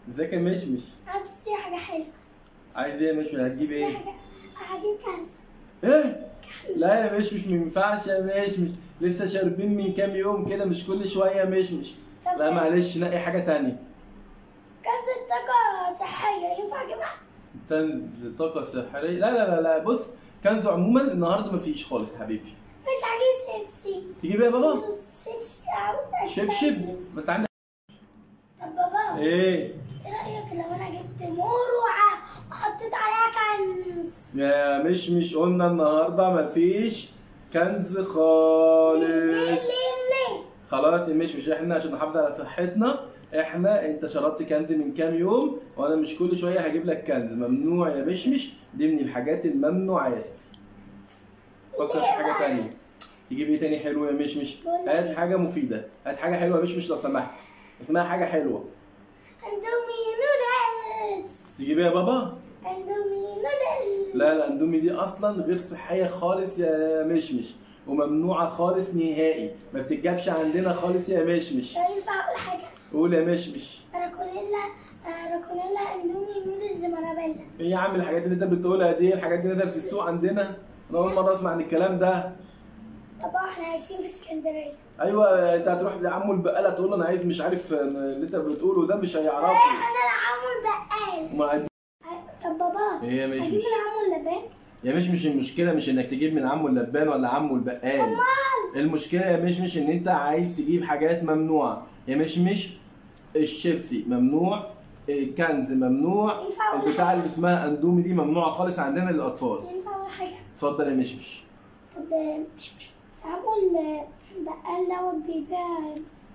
ازيك يا مشمش عايز اشتري حاجة حلوة عايز ايه يا مشمش هتجيب اشتري ايه حاجة هجيب كنز ايه لا يا مشمش ما ينفعش يا مشمش لسه شاربين من كام يوم كده مش كل شويه يا مشمش طب لا معلش نقي حاجه تانية كنز الطاقة صحية ينفع اجيبها؟ كنز طاقه سحريه لا لا لا لا بص كنز عموما النهارده مفيش خالص يا حبيبي بس عايز سيبسي تجيب ايه يا بابا سيبسي أو شبشب ما انت عندك طب بابا ايه ايه رأيك لو انا جبت مروعة وحطيت عليها كنز؟ يا مشمش قلنا النهارده مفيش كنز ليه خالص ليه ليه؟ خلاص يا مشمش احنا عشان نحافظ على صحتنا احنا انت شربت كنز من كام يوم وانا مش كل شويه هجيب لك كنز ممنوع يا مشمش دي من الحاجات الممنوعات فكر في حاجه تانية تجيب ايه تاني حلو يا مشمش بقول هات لك حاجه مفيده هات حاجه حلوه يا مشمش لو سمحت اسمها حاجه حلوه اندومي نودلز تجيب ايه يا بابا اندومي نودلز لا لا اندومي دي اصلا غير صحيه خالص يا مشمش وممنوعه خالص نهائي ما بتتجابش عندنا خالص يا مشمش طب ينفع اقول حاجة؟ قول يا مشمش راكونيلا آه، راكونيلا اندومي نودلز مارابيلا ايه يا عم الحاجات اللي انت بتقولها دي الحاجات دي نزلت في السوق عندنا انا اول مره اسمع عن الكلام ده طب احنا عايشين في اسكندرية ايوه انت هتروح لعمو البقاله تقول له انا عايز مش عارف اللي انت بتقوله ده مش هيعرفه انا العمو البقال وما طب بابا ايه يا اجيب مشمش العمو اللبان يا مش مش المشكله مش انك تجيب من عمو اللبان ولا عمو البقال المشكله يا مش مش ان انت عايز تجيب حاجات ممنوعه يا مش مش الشيبسي ممنوع الكنز ممنوع ينفع أقول البتاع حاجة؟ اللي اسمها اندومي دي ممنوعه خالص عندنا للاطفال ينفع اقول حاجة اتفضل يا مشمش طب آه، بس عمو البقال دوت بيبيع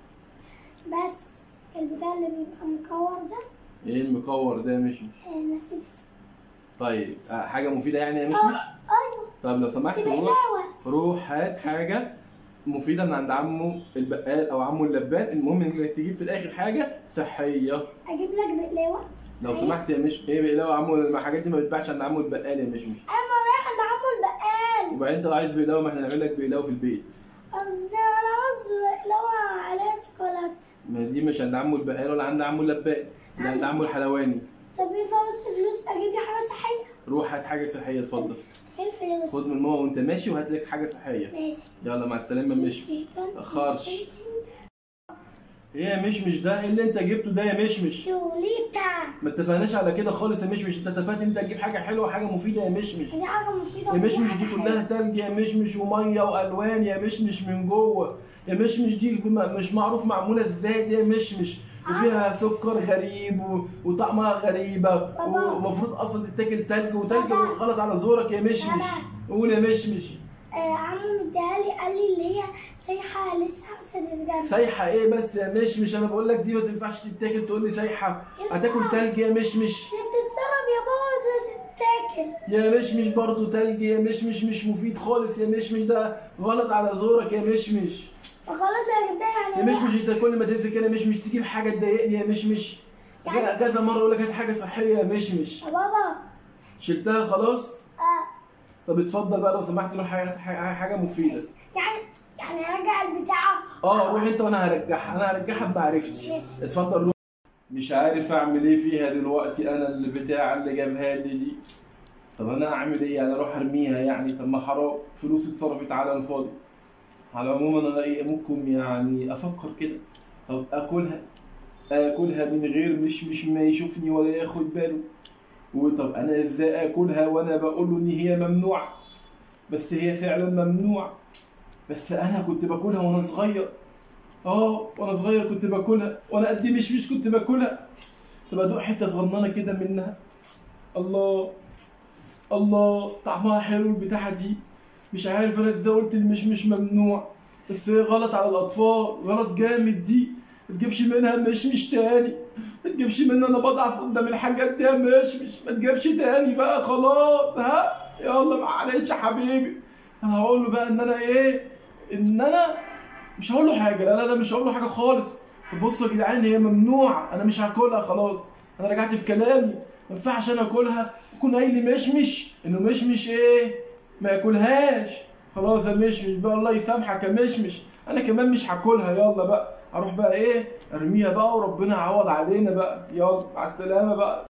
بس البتاع اللي بيبقى مكور ده ايه المكور ده يا مشمش آه، نسيت اسمه طيب آه، حاجه مفيده يعني يا مشمش ايوه طب لو سمحت دي روح بقلاوة روح هات حاجه مفيده من عند عمو البقال او عمو اللبان المهم انك تجيب في الاخر حاجه صحيه اجيب لك بقلاوة لو سمحت يا مش ايه بقلاوه عمو الحاجات دي ما بتتباعش عند عمو البقال يا مشمش انا رايح عند عمو البقال وبعدين انت لو عايز بقلاوه ما احنا نعمل لك بقلاوه في البيت قصدي انا عاوز بقلاوة عليها شوكولاتة ما دي مش عند عمو البقال ولا عند عمو اللبان دي عند عمو الحلواني طب ينفع بس فلوس اجيب لي حاجة صحية روح هات حاجه صحيه اتفضل ايه الفلوس خد من ماما وانت ماشي وهات لك حاجه صحيه ماشي يلا مع السلامه مش أخرش. ايه يا مشمش ده ايه اللي انت جبته ده يا مشمش لوليتا ما اتفقناش على كده خالص يا مشمش انت اتفقت ان انت تجيب حاجه حلوه حاجه مفيده يا مشمش دي حاجة مفيدة يا مشمش وحاجة دي حلوة. كلها تلج يا مشمش وميه والوان يا مشمش من جوه يا مشمش دي م- مش معروف معموله ازاي دي يا مشمش وفيها سكر غريب و... وطعمها غريبه بابا. ومفروض اصلا تتاكل تلج وتلج بابا. غلط على زورك يا مشمش بابا. قول يا مشمش آه عمو مديها لي قال لي اللي هي سايحة لسه عاوزة تتجمع سايحه ايه بس يا مشمش انا بقول لك دي ما تنفعش تتاكل تقول لي سايحه هتاكل تلج يا مشمش دي بتتسرب يا بابا زي تتاكل يا مشمش برضه تلج يا مشمش مش مفيد خالص يا مشمش ده غلط على زورك يا مشمش فخلاص انا جبتها يا يعني مشمش انت كل ما تنزل كده مشمش تجيب حاجه تضايقني يا مشمش يعني- كذا مره اقول لك هات حاجه صحيه يا مشمش يا بابا شلتها خلاص آه طب اتفضل بقى لو سمحت روح حاجه حاجة- حاجه مفيده يعني يعني ارجع البتاعة اه روح انت وانا هرجعها انا هرجعها بمعرفتي ماشي. اتفضل روح مش عارف اعمل ايه فيها دلوقتي انا اللي بتاع اللي جابها لي دي طب انا اعمل ايه يعني اروح ارميها يعني طب ما حرام فلوس اتصرفت على الفاضي على العموم انا ايه ممكن يعني افكر كده طب اكلها اكلها من غير مش مش ما يشوفني ولا ياخد باله وطب انا ازاي اكلها وانا بقول له ان هي ممنوعه بس هي فعلا ممنوع بس انا كنت باكلها وانا صغير اه وانا صغير كنت باكلها وانا قد مش مش كنت باكلها طب ادوق حته صغننه كده منها الله الله طعمها حلو البتاعه دي مش عارف انا ازاي قلت المش مش ممنوع بس هي غلط على الاطفال غلط جامد دي ما تجيبش منها مش مش تاني ما تجيبش منها انا بضعف قدام الحاجات دي يا مش مش ما تجيبش تاني بقى خلاص ها يلا معلش يا حبيبي انا هقول له بقى ان انا ايه ان انا مش هقول له حاجه لا لا لا مش هقول له حاجه خالص طب بصوا يا جدعان هي ممنوعه انا مش هاكلها خلاص انا رجعت في كلامي ما ينفعش انا اكلها يكون قايل لي مشمش انه مشمش ايه ما ياكلهاش خلاص يا مشمش بقى الله يسامحك يا مشمش انا كمان مش هاكلها يلا بقى اروح بقى ايه ارميها بقى وربنا يعوض علينا بقى يلا مع السلامه بقى